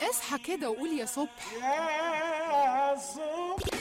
اصحى كده وقول يا صبح يا صبح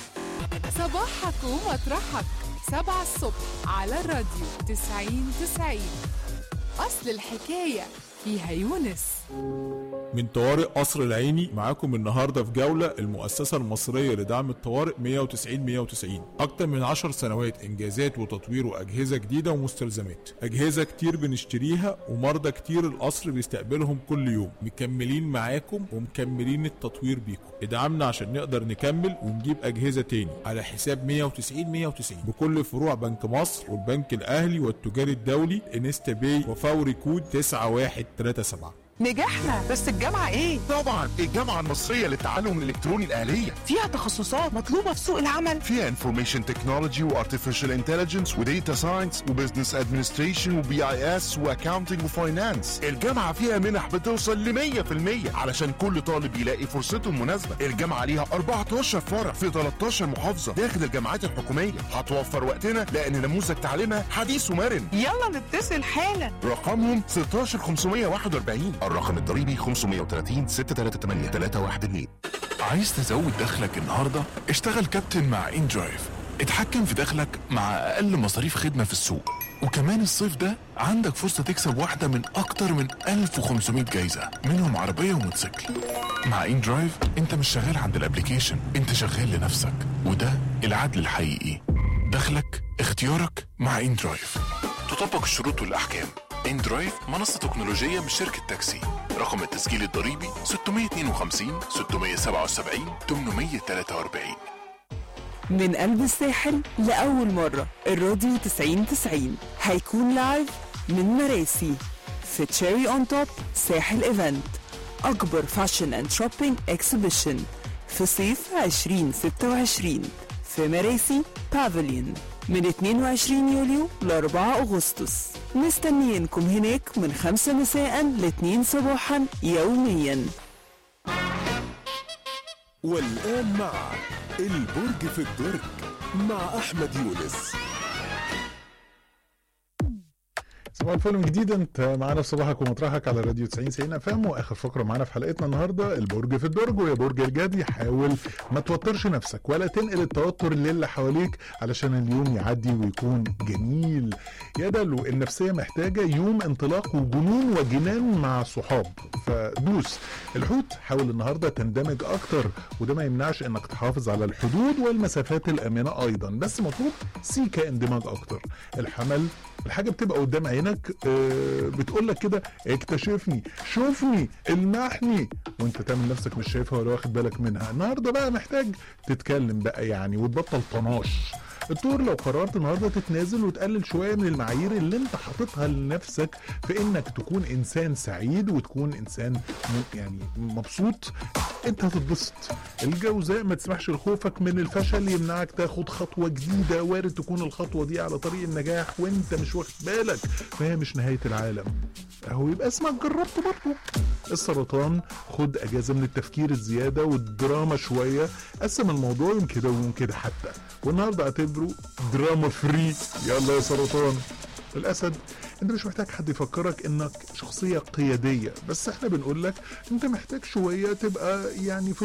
صباحك ومطرحك سبعة الصبح على الراديو تسعين تسعين أصل الحكاية فيها يونس من طوارئ قصر العيني معاكم النهارده في جوله المؤسسه المصريه لدعم الطوارئ 190 190 اكتر من 10 سنوات انجازات وتطوير واجهزه جديده ومستلزمات اجهزه كتير بنشتريها ومرضى كتير القصر بيستقبلهم كل يوم مكملين معاكم ومكملين التطوير بيكم ادعمنا عشان نقدر نكمل ونجيب اجهزه تاني على حساب 190 190 بكل فروع بنك مصر والبنك الاهلي والتجاري الدولي انستا باي وفوري كود 9137 نجحنا بس الجامعة ايه؟ طبعا الجامعة المصرية للتعلم الإلكتروني الآلية فيها تخصصات مطلوبة في سوق العمل فيها انفورميشن تكنولوجي وارتفيشال انتليجنس وديتا ساينس وبزنس ادمنستريشن وبي اي اس واكاونتنج وفاينانس الجامعة فيها منح بتوصل ل 100% علشان كل طالب يلاقي فرصته المناسبة الجامعة ليها 14 فرع في 13 محافظة داخل الجامعات الحكومية هتوفر وقتنا لأن نموذج تعليمها حديث ومرن يلا نتصل حالا رقمهم 16541 الرقم الضريبي 530 638 312 عايز تزود دخلك النهارده؟ اشتغل كابتن مع ان درايف اتحكم في دخلك مع اقل مصاريف خدمه في السوق وكمان الصيف ده عندك فرصه تكسب واحده من اكتر من 1500 جايزه منهم عربيه وموتوسيكل مع ان درايف انت مش شغال عند الابليكيشن انت شغال لنفسك وده العدل الحقيقي دخلك اختيارك مع ان درايف تطبق الشروط والاحكام ان درايف منصه تكنولوجيه من شركه تاكسي رقم التسجيل الضريبي 652 677 843 من قلب الساحل لأول مرة الراديو 90 90 هيكون لايف من مراسي في تشيري اون توب ساحل ايفنت أكبر فاشن اند شوبينج اكسبيشن في صيف 2026 في مراسي بافليون من 22 يوليو ل 4 أغسطس مستنيينكم هناك من 5 مساء ل 2 صباحا يوميا والآن مع البرج في الدرج مع أحمد يونس صباح الفل من جديد انت معانا في صباحك ومطرحك على راديو 90 90 اف ام واخر فقره معانا في حلقتنا النهارده البرج في الدرج ويا برج الجدي حاول ما توترش نفسك ولا تنقل التوتر للي حواليك علشان اليوم يعدي ويكون جميل يا دلو النفسيه محتاجه يوم انطلاق وجنون وجنان مع صحاب فدوس الحوت حاول النهارده تندمج اكتر وده ما يمنعش انك تحافظ على الحدود والمسافات الامنه ايضا بس مطلوب سيكا اندماج اكتر الحمل الحاجه بتبقى قدام عينك آه، بتقول لك كده اكتشفني شوفني المحني وانت تعمل نفسك مش شايفها ولا واخد بالك منها النهارده بقى محتاج تتكلم بقى يعني وتبطل طناش الطور لو قررت النهارده تتنازل وتقلل شويه من المعايير اللي انت حاططها لنفسك في انك تكون انسان سعيد وتكون انسان م- يعني مبسوط انت هتتبسط الجوزاء ما تسمحش لخوفك من الفشل يمنعك تاخد خطوه جديده وارد تكون الخطوه دي على طريق النجاح وانت مش واخد بالك فهي مش نهايه العالم اهو يبقى اسمك جربت برضه السرطان خد اجازه من التفكير الزياده والدراما شويه قسم الموضوع يوم كده ويوم كده حتى والنهارده اعتبره دراما فري يلا يا سرطان الاسد انت مش محتاج حد يفكرك انك شخصيه قياديه بس احنا بنقول لك انت محتاج شويه تبقى يعني في